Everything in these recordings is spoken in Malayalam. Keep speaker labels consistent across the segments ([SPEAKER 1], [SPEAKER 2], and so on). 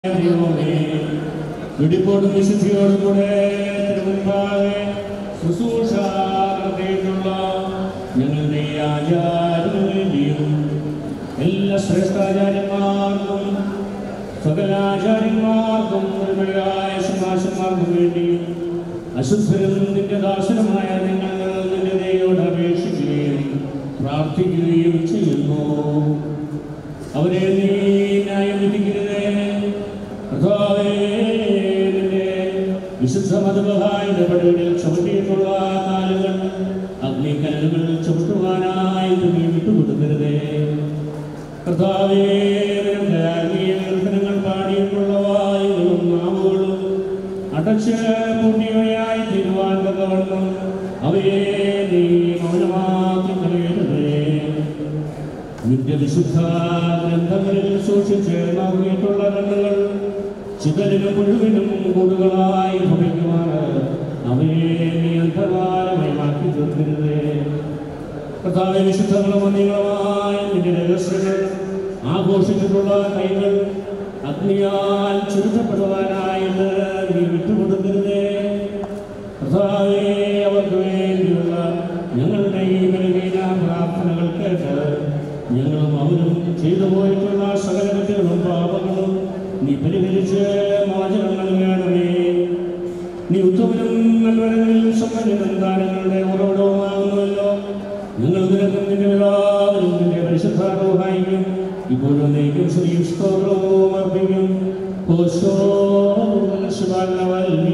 [SPEAKER 1] ദൈവമേ, വെടിപ്പോടും വിശുദ്ധിയോടും കൂടെ തിരുമുൻപാകെ ശുശ്രൂഷ നടത്തിയിട്ടുള്ള ഞങ്ങളുടെ ആചാര്യനും എല്ലാ ശ്രേഷ്ഠാചാര്യന്മാർക്കും സകലാചാര്യന്മാർക്കും നിർമ്മലരായ സിംഹാസന്മാർക്കും വേണ്ടി അശുദ്ധരും നിന്റെ ദാസനുമായ നിങ്ങൾ നിന്റെ ദയോട് അപേക്ഷിക്കുകയും പ്രാർത്ഥിക്കുകയും ചെയ്യുന്നു അവരെ നീ ന്യായം വിധിക്കരുതേ കർത്താവേ, നിന്റെ വിശുദ്ധ മതബഹായുടെ പടികളിൽ ചവിട്ടിയിട്ടുള്ള കാലുകൾ അഗ്നിക്കനലുകൾ ചവിട്ടുവാനായി നീ വിട്ടുകൊടുക്കരുതേ കർത്താവേ നിന്റെ ആത്മീയ കീർത്തനങ്ങൾ പാടിയിട്ടുള്ള വായുകളും നാവുകളും അടച്ച് പുണ്യവയായി തീരുവാൻ തക്കവണ്ണം അവയെ നീ മൗനമാക്കി കളയരുതേ നിന്റെ വിശുദ്ധ ഗ്രന്ഥങ്ങളിൽ സൂക്ഷിച്ച് നൽകിയിട്ടുള്ള കണ്ണുകൾ ചിതലിനും മുഴുവനും കൂടുകളായി ഭവിക്കുവാണ് അവയെ നീ അന്ധകാരമായി മാറ്റി തീർക്കരുതേ കർത്താവെ വിശുദ്ധങ്ങളും അന്യങ്ങളുമായ നിന്റെ രഹസ്യങ്ങൾ ആഘോഷിച്ചിട്ടുള്ള കൈകൾ അഗ്നിയാൽ ചുരുക്കപ്പെടുവാനായിട്ട് നീ വിട്ടുകൊടുക്കരുതേ കർത്താവേ അവർക്ക് വേണ്ടിയുള്ള ഞങ്ങളുടെ ഈ ബലഹീന പ്രാർത്ഥനകൾ കേട്ട് ഞങ്ങളും അവരും ചെയ്തു പോയിട്ടുള്ള സകലങ്ങളും പാപങ്ങളും നീ പരിഹരിച്ച് മോചനം നൽകണമേ നീ ഉത്തമനും നൽവരങ്ങളിൽ സമ്പന്നനും ദാനങ്ങളുടെ ഉറവിടവുമാകുന്നുവല്ലോ ഞങ്ങൾ നിനക്കും നിന്റെ എല്ലാവരും നിന്റെ പരിശുദ്ധാരോഹായിക്കും ഇപ്പോഴും നീക്കും ശ്രീ സ്തോത്രവും അർപ്പിക്കും ഓശോ ശിവാനവല്ലി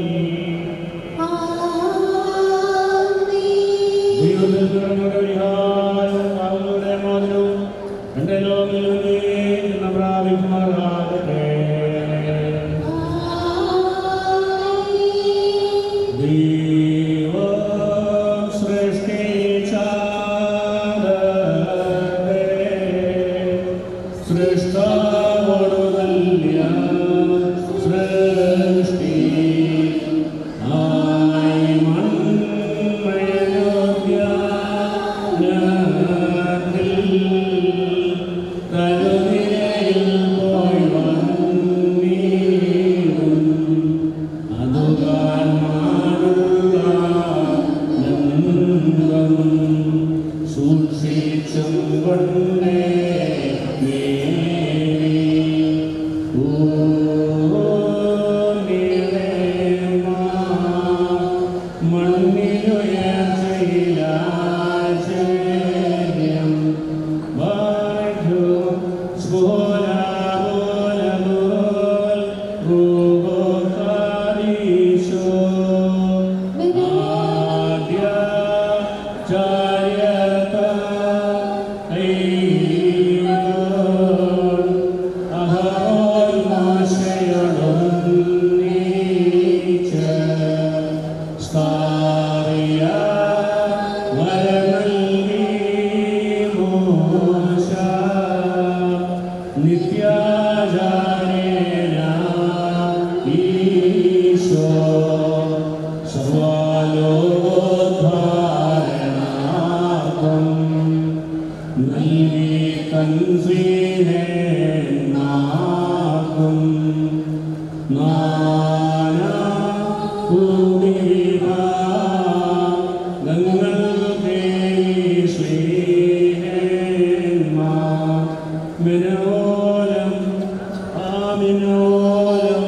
[SPEAKER 1] ദൈവത്തിൽ നിറഞ്ഞ പരിഹാരവും പാവങ്ങളുടെ മോചനവും എന്റെ ലോകത്തിൽ നിന്ന് പ്രാപിക്കുമാറാകട്ടെ ദൈവം സൃഷ്ടിച്ചാലേ സൃഷ്ടാവോടു നൽകിയ സൃഷ്ടി ആയി മൺമയനോദ്യാനത്തിൽ കരുതിരയിൽ പോയി വന്നീടും അതുകാൽ മാറുക നന്ദം സൂക്ഷിച്ചും കൊണ്ടേ മണ്ണിലുയർച്ചയിലാശ്ചര്യം വാഴ്ത്തും സ്ഫോലാപോലപോൽ ഭൂഗോകാരീശോ ആദ്യ ചാര്യത ഐഗോൺ അഹോൽ മാശയൊടുന്നീച്ച സ്കാറിയ വരമൽകി മോശ നിത്യാചാര്യേന ഈശോ സർവാലോദ്ധാരണാർത്ഥം നൽകി കൻസീനാക്കും നാനാ ഭൂമിക ഗംഗൾ ദേവി ശ്രീഹേന്മാ മിനോലം ആമിനോലം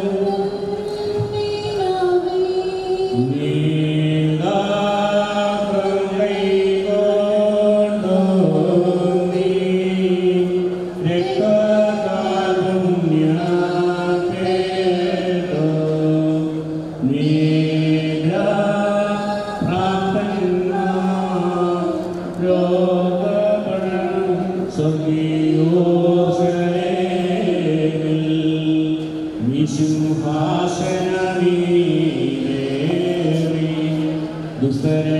[SPEAKER 1] സിംഹാസനമീരേറി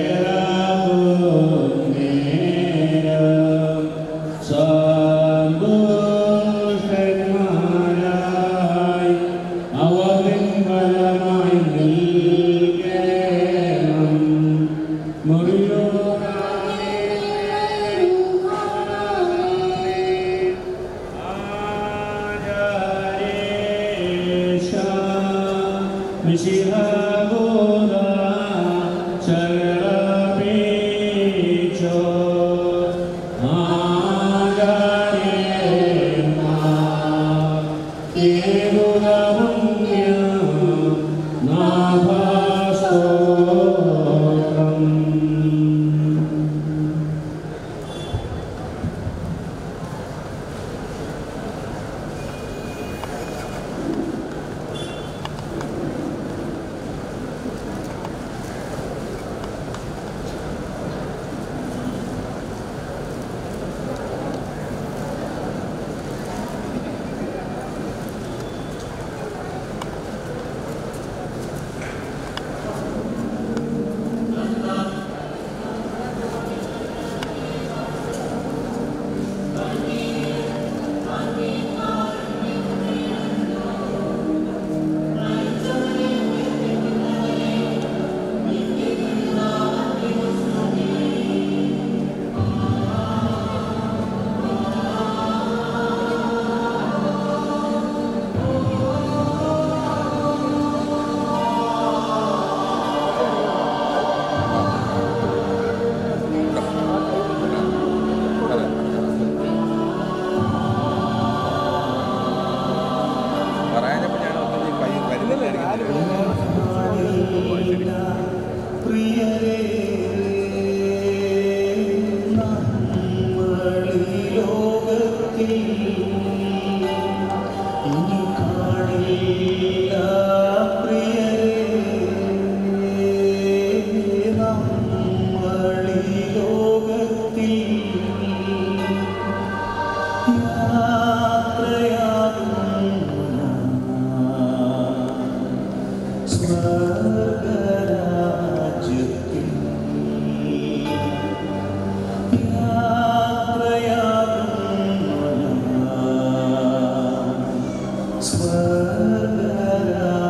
[SPEAKER 1] സന്തോഷന്മാരായി അവരിൻ ഫലമായി നൽകണം മുറിയോറാമേ ആചാരേ മിശിഹഗോദ ശരണമീച്ചോ
[SPEAKER 2] പറയാനപ്പോ ഞാൻ ഒന്നും ഈ കൈ വരുന്നില്ല
[SPEAKER 3] പ്രിയരേ നമ്മളീ ലോകത്തിൽ ഇനി കാണില്ല പ്രിയരേ നമ്മളീ ലോകത്തിൽ യാത്രയാകുന്ന സ്വർഗരാജ്യത്തിൽ യാത്രയാകുന്ന സ്വർഗരാജ്യത്തിൽ